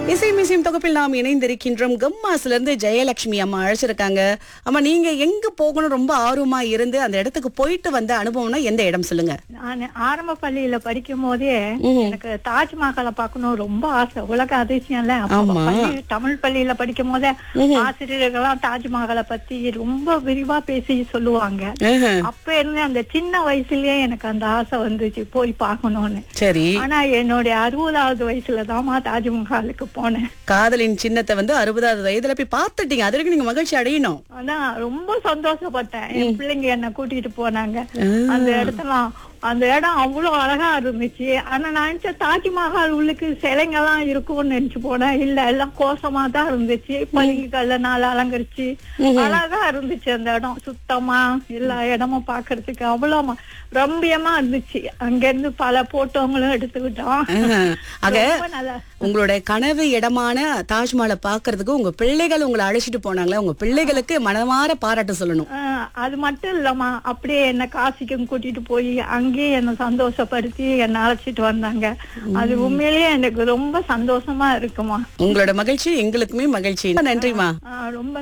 இசை மியூசியம் தொகுப்பில் நாம் இணைந்திருக்கின்றோம் கம்மாஸ்ல இருந்து ஜெயலட்சுமி அம்மா அழைச்சிருக்காங்க அம்மா நீங்க எங்க போகணும் ரொம்ப ஆர்வமா இருந்து அந்த இடத்துக்கு போயிட்டு வந்த அனுபவம்னா எந்த இடம் சொல்லுங்க நான் ஆரம்ப பள்ளியில படிக்கும் போதே எனக்கு தாஜ்மஹாலை பார்க்கணும் ரொம்ப ஆசை உலக அதிசயம்ல அப்ப ஆமா. பள்ளி தமிழ் பள்ளியில படிக்கும் போதே ஆசிரியர்கள்லாம் தாஜ்மஹாலை பத்தி ரொம்ப விரிவா பேசி சொல்லுவாங்க ஆஹா, அப்ப இருந்து அந்த சின்ன வயசுலயே எனக்கு அந்த ஆசை வந்துச்சு போய் பார்க்கணும்னு சரி ஆனா என்னுடைய அறுபதாவது வயசுல தாமா தாஜ்மஹாலுக்கு போனேன் காதலின் சின்னத்தை வந்து அறுபதாவது வயதுல போய் பார்த்துட்டீங்க அது வரைக்கும் நீங்க மகிழ்ச்சி அடையணும் அதான் ரொம்ப சந்தோஷப்பட்டேன் என் பிள்ளைங்க என்ன கூட்டிட்டு போனாங்க அந்த இடத்தெல்லாம் அந்த இடம் அவ்வளவு அழகா இருந்துச்சு ஆனா நான் நினைச்ச தாஜ்மஹால் உள்ளுக்கு சிலைங்கெல்லாம் இருக்கும்னு நினைச்சு போனேன் இல்ல எல்லாம் கோசமா தான் இருந்துச்சு பளிங்குகள்ல நாள் அலங்கரிச்சு அழகா இருந்துச்சு அந்த இடம் சுத்தமா எல்லா இடமும் பாக்குறதுக்கு அவ்வளவு ம- ரம்மியமா இருந்துச்சு அங்க இருந்து பல போட்டோங்களும் எடுத்துக்கிட்டோம் ஆஹா. ஆக ரொம்ப நல்லா உங்களோட கனவு இடமான தாஜ்மஹாலை பாக்குறதுக்கு உங்க பிள்ளைகள் உங்களை அழைச்சிட்டு போனாங்களே உங்க பிள்ளைகளுக்கு மனமார பாராட்டு சொல்லணும் ஆஹ் அது மட்டும் இல்லம்மா அப்படியே என்ன காசிக்கும் கூட்டிட்டு போய் அங்கேயே என்ன சந்தோஷப்படுத்தி என்ன அழைச்சிட்டு வந்தாங்க அது உண்மையிலேயே எனக்கு ரொம்ப சந்தோஷமா இருக்குமா உங்களோட மகிழ்ச்சி எங்களுக்குமே மகிழ்ச்சி நன்றிமா ஆஹ் ரொம்ப